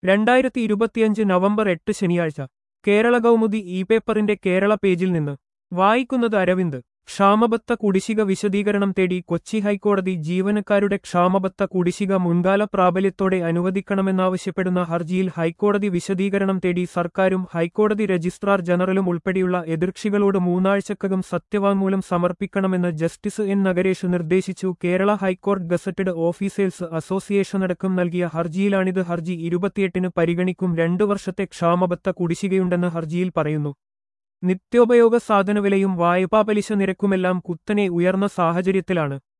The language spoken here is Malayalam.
രണ്ടായിരത്തി ഇരുപത്തിയഞ്ച് നവംബർ എട്ട് ശനിയാഴ്ച കേരള കൗമുദി ഇ പേപ്പറിന്റെ കേരള പേജിൽ നിന്ന് വായിക്കുന്നത് അരവിന്ദ് ക്ഷാമബത്ത കുടിശ്ശിക വിശദീകരണം തേടി കൊച്ചി ഹൈക്കോടതി ജീവനക്കാരുടെ ക്ഷാമബത്ത കുടിശ്ശിക മുൻകാല പ്രാബല്യത്തോടെ അനുവദിക്കണമെന്നാവശ്യപ്പെടുന്ന ഹർജിയിൽ ഹൈക്കോടതി വിശദീകരണം തേടി സർക്കാരും ഹൈക്കോടതി രജിസ്ട്രാർ ജനറലും ഉൾപ്പെടെയുള്ള എതിർകക്ഷികളോട് മൂന്നാഴ്ചക്കകം സത്യവാങ്മൂലം സമർപ്പിക്കണമെന്ന് ജസ്റ്റിസ് എൻ നഗരേഷ് നിർദ്ദേശിച്ചു കേരള ഹൈക്കോടതി ഗസറ്റഡ് ഓഫീസേഴ്സ് അസോസിയേഷനടക്കം നൽകിയ ഹർജിയിലാണിത് ഹർജി ഇരുപത്തിയെട്ടിന് പരിഗണിക്കും രണ്ടു വർഷത്തെ ക്ഷാമബത്ത കുടിശ്ശികയുണ്ടെന്ന് ഹർജിയിൽ പറയുന്നു നിത്യോപയോഗ സാധനവിലയും വായ്പാ പലിശ നിരക്കുമെല്ലാം കുത്തനെ ഉയർന്ന സാഹചര്യത്തിലാണ്